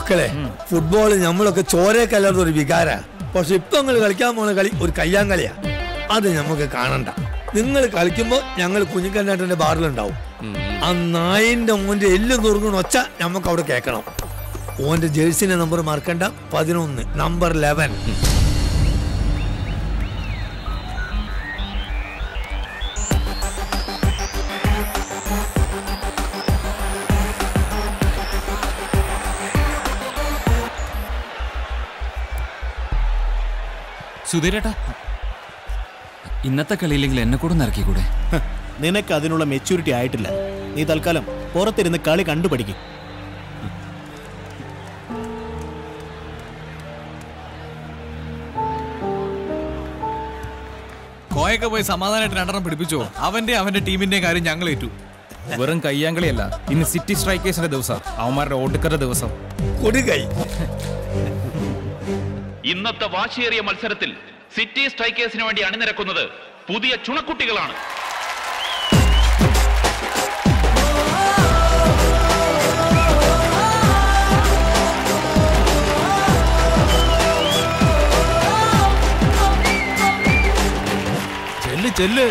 മക്കളെ ഫുട്ബോൾ നമ്മളൊക്കെ ചോരയെ കലർന്ന ഒരു വികാര പക്ഷെ ഇപ്പൊ നിങ്ങൾ കളിക്കാൻ പോണ കളി ഒരു കയ്യാങ്കളിയാ അത് നമുക്ക് കാണണ്ട നിങ്ങൾ കളിക്കുമ്പോ ഞങ്ങൾ കുഞ്ഞിക്കണ്ണേട്ടന്റെ ബാറിലുണ്ടാവും ആ നായിന്റെ മോന്റെ എല്ല് നുറുങ്ങണ ഒച്ച നമുക്ക് അവിടെ കേൾക്കണം ഓന്റെ ജേഴ്സിന്റെ നമ്പർ മറക്കണ്ട പതിനൊന്ന് നമ്പർ ലെവൻ സുധീരേട്ടാ ഇന്നത്തെ കളിയില്ലെങ്കിൽ എന്നെ കൂടെ ഒന്ന് ഇറക്കിക്കൂടെ നിനക്ക് അതിനുള്ള മെച്യൂരിറ്റി ആയിട്ടില്ല നീ തൽക്കാലം പുറത്തിരുന്ന് കളി കണ്ടുപഠിക്കും കോയൊക്കെ പോയി സമാധാനമായിട്ട് രണ്ടെണ്ണം പിടിപ്പിച്ചോ അവന്റെ അവന്റെ ടീമിന്റെ കാര്യം ഞങ്ങൾ ഏറ്റു വെറും കയ്യാങ്കളിയല്ല ഇന്ന് സിറ്റി സ്ട്രൈക്കേഴ്സിന്റെ ദിവസം അവന്മാരുടെ ഓട്ടുക്കരുടെ ദിവസം കൊടുകൈ ഇന്നത്തെ വാശിയേറിയ മത്സരത്തിൽ സിറ്റി സ്ട്രൈക്കേഴ്സിന് വേണ്ടി അണിനിരക്കുന്നത് പുതിയ ചുണക്കുട്ടികളാണ് ചെല്ല് ചെല്ല്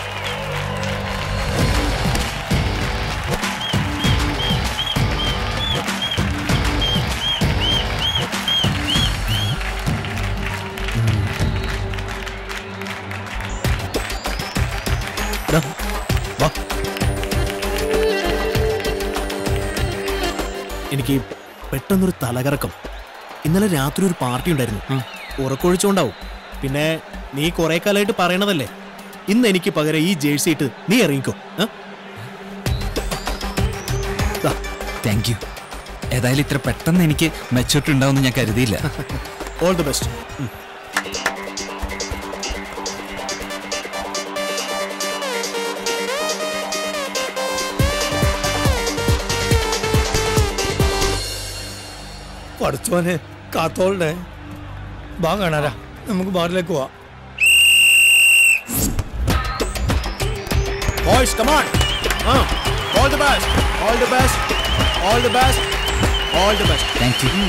എനിക്ക് പെട്ടെന്നൊരു തലകറക്കം ഇന്നലെ രാത്രി ഒരു പാർട്ടി ഉണ്ടായിരുന്നു ഉറക്കൊഴിച്ചുകൊണ്ടാവും പിന്നെ നീ കുറെ കാലമായിട്ട് പറയണതല്ലേ ഇന്ന് എനിക്ക് പകരം ഈ ജേഴ്സി ഇട്ട് നീ ഇറങ്ങിക്കോ ആ? ദാ, താങ്ക് യു ഏതായാലും ഇത്ര പെട്ടെന്ന് എനിക്ക് മെച്ചൂരിറ്റി ഉണ്ടാവുമെന്ന് ഞാൻ കരുതിയില്ല ഓൾ ദി ബെസ്റ്റ് പഠിച്ചോനെ കാത്തോളുടെ ബാ കാണാരാ നമുക്ക് ബാറിലേക്ക് പോവാം boys come on ah all the best all the best all the best all the best thank you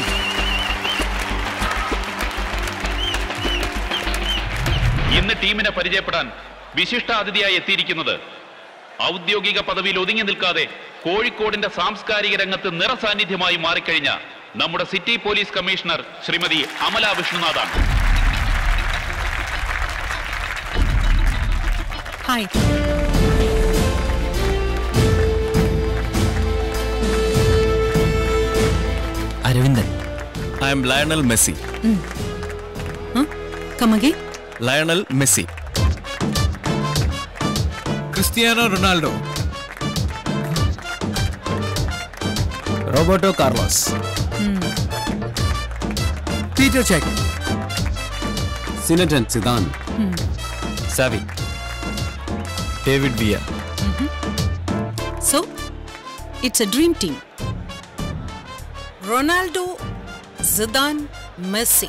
ഇന്ന് ടീമിനെ പരിചയപ്പെടാൻ വിശിഷ്ട അതിഥിയായി എത്തിയിരിക്കുന്നത് ഔദ്യോഗിക പദവിയിൽ ഒതുങ്ങി നിൽക്കാതെ കോഴിക്കോടിന്റെ സാംസ്കാരിക രംഗത്ത് നിറസാന്നിധ്യമായി മാറിക്കഴിഞ്ഞ നമ്മുടെ city police commissioner Shrimati Amala വിഷ്ണുനാഥാണ് hi Aravindan I'm Lionel Messi കമകെ Lionel Messi Cristiano Ronaldo Roberto Carlos Peter Cech Zinedine Zidane Xavi David Villa so it's a dream team Ronaldo Zidane Messi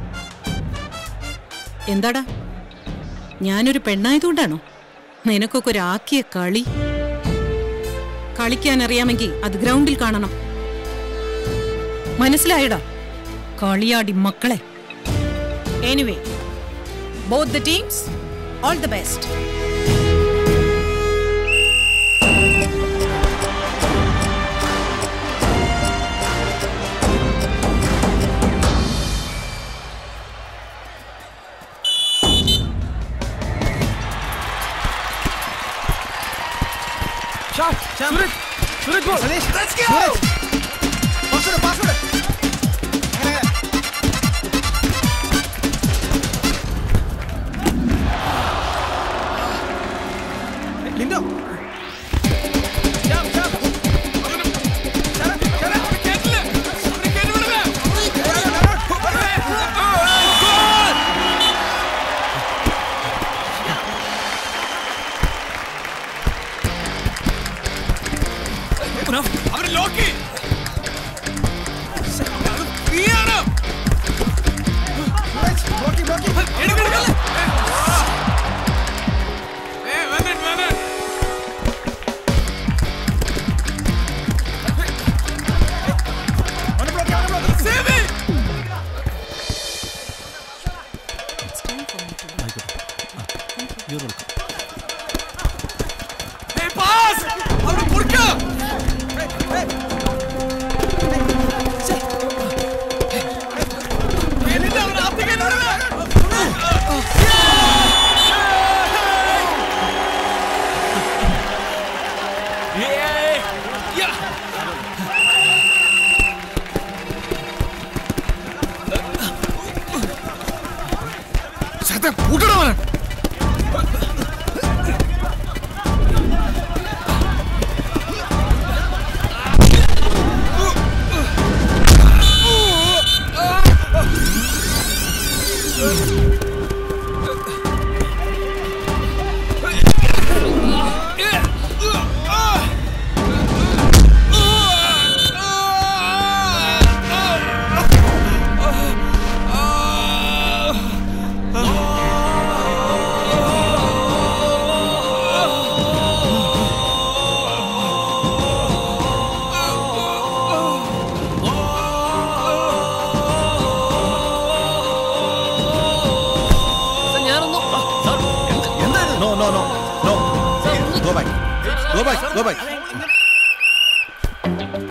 എന്താടാ ഞാനൊരു പെണ്ണായതുകൊണ്ടാണോ നിനക്കൊക്കെ ഒരു ആക്കിയ കളി കളിക്കാൻ അറിയാമെങ്കിൽ അത് ഗ്രൗണ്ടിൽ കാണണം മനസ്സിലായടാ കളിയാടി മക്കളെ anyway both the teams all the best അവര് ലോക്കി നീയാണ് no no no no go back go back go back